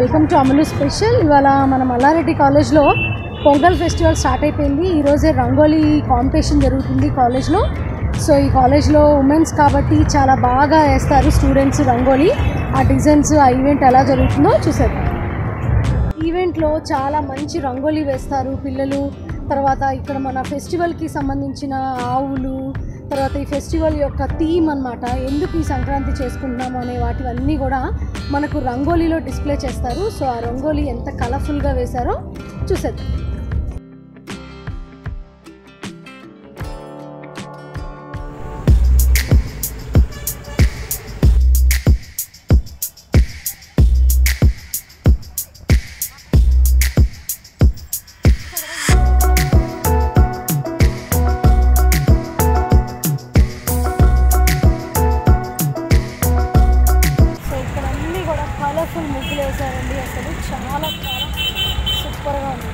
welcome to అమలు special ఇవాళ మన మల్లారెడ్డి కాలేజ్లో పొంగల్ ఫెస్టివల్ స్టార్ట్ అయిపోయింది ఈరోజే రంగోలీ కాంపిటీషన్ జరుగుతుంది కాలేజ్లో సో ఈ కాలేజ్లో ఉమెన్స్ కాబట్టి చాలా బాగా వేస్తారు స్టూడెంట్స్ రంగోలీ ఆ డిజైన్స్ ఆ ఈవెంట్ ఎలా జరుగుతుందో చూసేద్దాం ఈవెంట్లో చాలా మంచి రంగోలీ వేస్తారు పిల్లలు తర్వాత ఇక్కడ మన ఫెస్టివల్కి సంబంధించిన ఆవులు తర్వాత ఈ ఫెస్టివల్ యొక్క థీమ్ అన్నమాట ఎందుకు ఈ సంక్రాంతి చేసుకుంటున్నాము అనే వాటివన్నీ కూడా మనకు రంగోలీలో డిస్ప్లే చేస్తారు సో ఆ రంగోలీ ఎంత కలర్ఫుల్గా వేశారో చూసేద్దాం సో ఇక్కడ అన్నీ కూడా కలర్ఫుల్ ముగ్గులు వేశారండి అసలు చాలా చాలా సూపర్గా ఉంది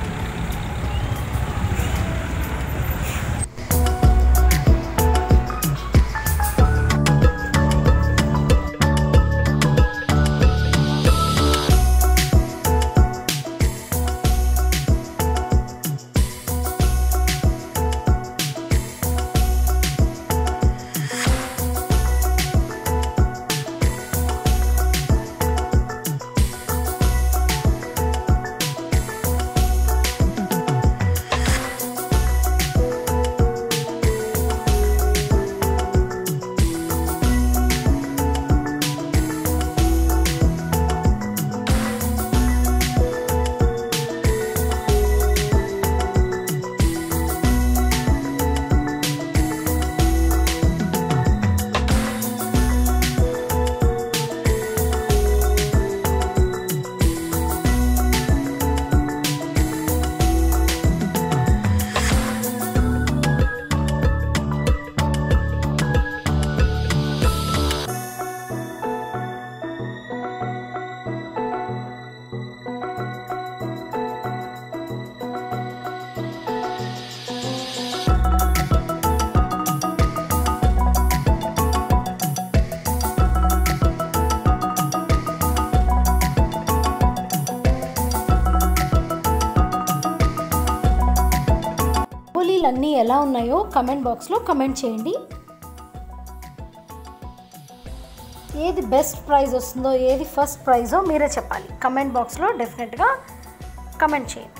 రంగోలీలు అన్నీ ఎలా ఉన్నాయో కమెంట్ బాక్స్లో కమెంట్ చేయండి ఏది బెస్ట్ ప్రైజ్ వస్తుందో ఏది ఫస్ట్ ప్రైజో మీరే చెప్పాలి కమెంట్ బాక్స్లో డెఫినెట్గా కమెంట్ చేయండి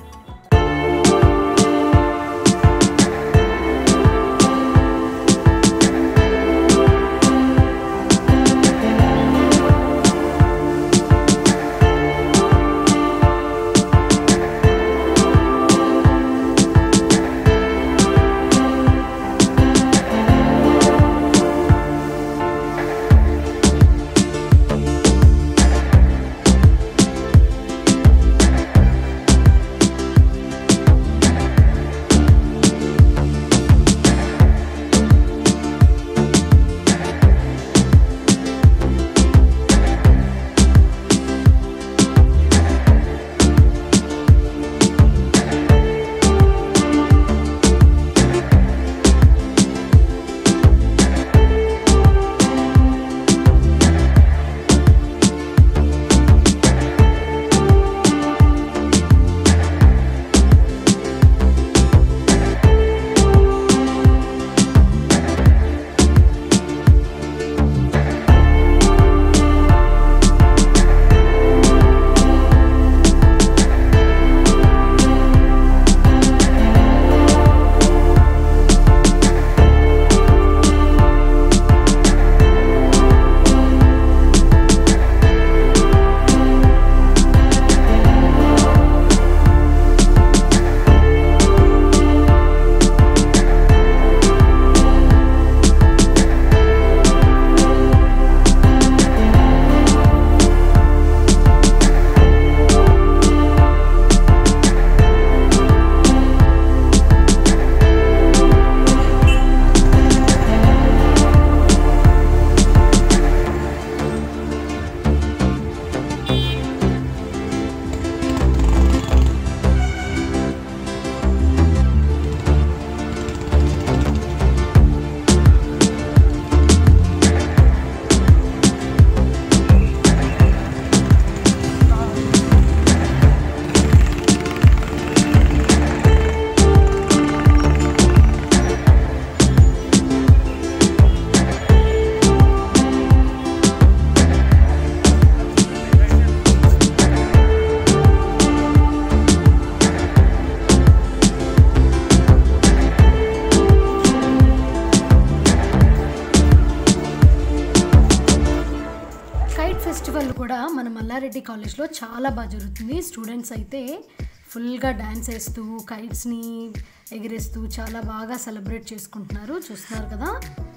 కూడా మన మల్లారెడ్డి కాలేజ్లో చాలా బాగా జరుగుతుంది స్టూడెంట్స్ అయితే ఫుల్గా డ్యాన్స్ వేస్తూ కైట్స్ని ఎగిరేస్తూ చాలా బాగా సెలబ్రేట్ చేసుకుంటున్నారు చూస్తున్నారు కదా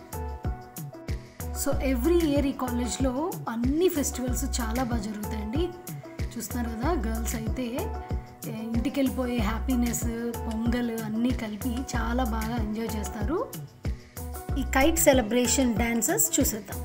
సో ఎవ్రీ ఇయర్ ఈ కాలేజ్లో అన్ని ఫెస్టివల్స్ చాలా బాగా జరుగుతాయండి చూస్తున్నారు కదా గర్ల్స్ అయితే ఏ, ఇంటికి వెళ్ళిపోయే హ్యాపీనెస్ పొంగల్ అన్నీ కలిపి చాలా బాగా ఎంజాయ్ చేస్తారు ఈ కైట్ సెలబ్రేషన్ డాన్సెస్ చూసేద్దాం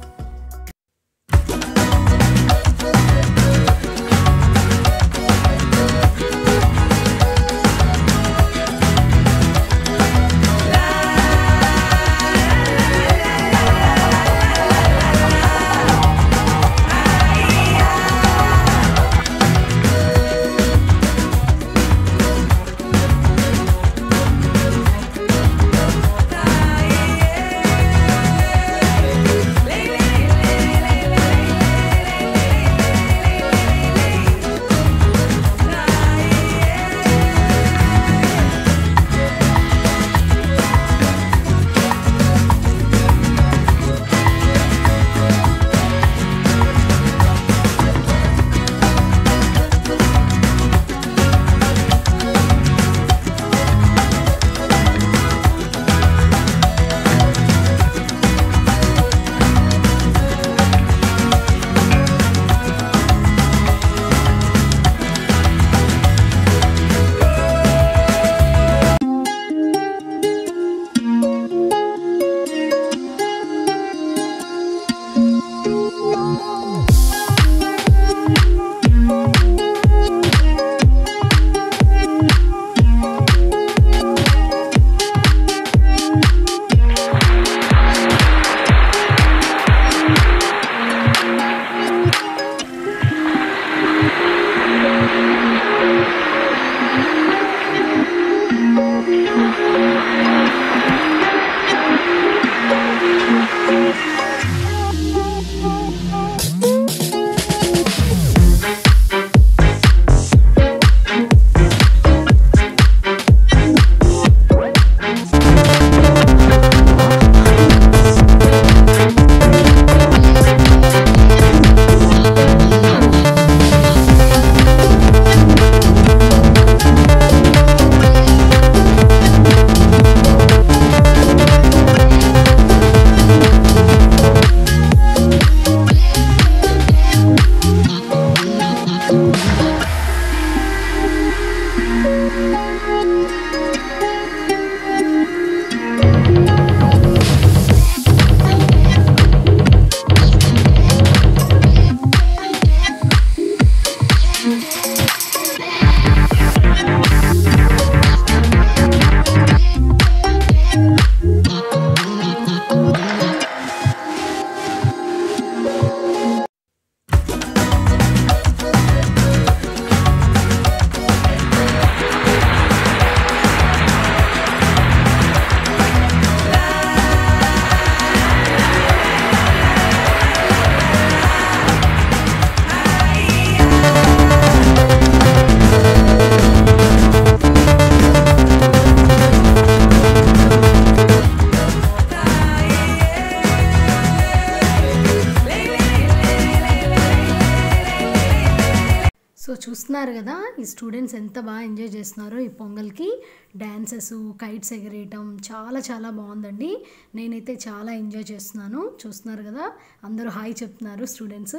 సో చూస్తున్నారు కదా ఈ స్టూడెంట్స్ ఎంత బాగా ఎంజాయ్ చేస్తున్నారో ఈ పొంగల్కి డ్యాన్సెస్ కైట్స్ ఎగరేయటం చాలా చాలా బాగుందండి నేనైతే చాలా ఎంజాయ్ చేస్తున్నాను చూస్తున్నారు కదా అందరూ హాయ్ చెప్తున్నారు స్టూడెంట్స్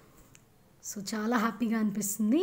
సో చాలా హ్యాపీగా అనిపిస్తుంది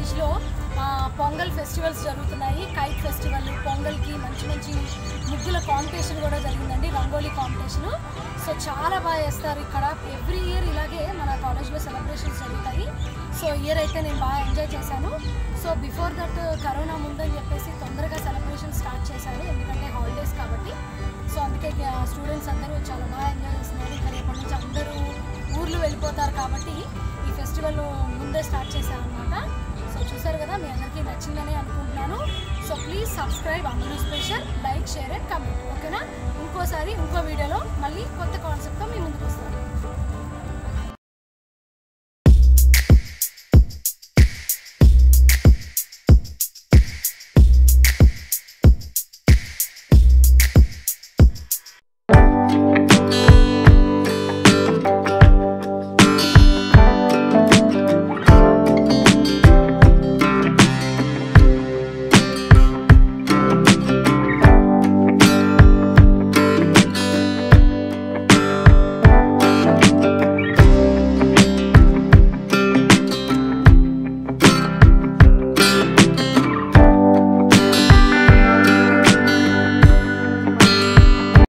కాలేజ్లో ఆ, పొంగల్ ఫెస్టివల్స్ జరుగుతున్నాయి కైట్ ఫెస్టివల్ పొంగల్కి మంచి మంచి ముగ్గుల కాంపిటీషన్ కూడా జరిగిందండి రంగోలీ కాంపిటీషన్ సో చాలా బాగా చేస్తారు ఇక్కడ ఎవ్రీ ఇయర్ ఇలాగే మన కాలేజ్లో సెలబ్రేషన్స్ జరుగుతాయి సో ఇయర్ అయితే నేను బాగా ఎంజాయ్ చేశాను సో బిఫోర్ దట్ కరోనా ముందని చెప్పేసి తొందరగా సెలబ్రేషన్ స్టార్ట్ చేశారు ఎందుకంటే హాలిడేస్ కాబట్టి సో అందుకే స్టూడెంట్స్ అందరూ చాలా బాగా ఎంజాయ్ చేస్తున్నారు ఇంకా రేపటి నుంచి అందరూ ఊర్లు వెళ్ళిపోతారు కాబట్టి ఈ ఫెస్టివల్ ముందే స్టార్ట్ చేశారనమాట సో చూసారు కదా మీ అందరికీ నచ్చిందని అనుకుంటున్నాను సో ప్లీజ్ సబ్స్క్రైబ్ అమలు special like share and comment ఓకేనా ఇంకోసారి ఇంకో వీడియోలో మళ్ళీ కొత్త కాన్సెప్ట్తో మీ ముందుకు వస్తాను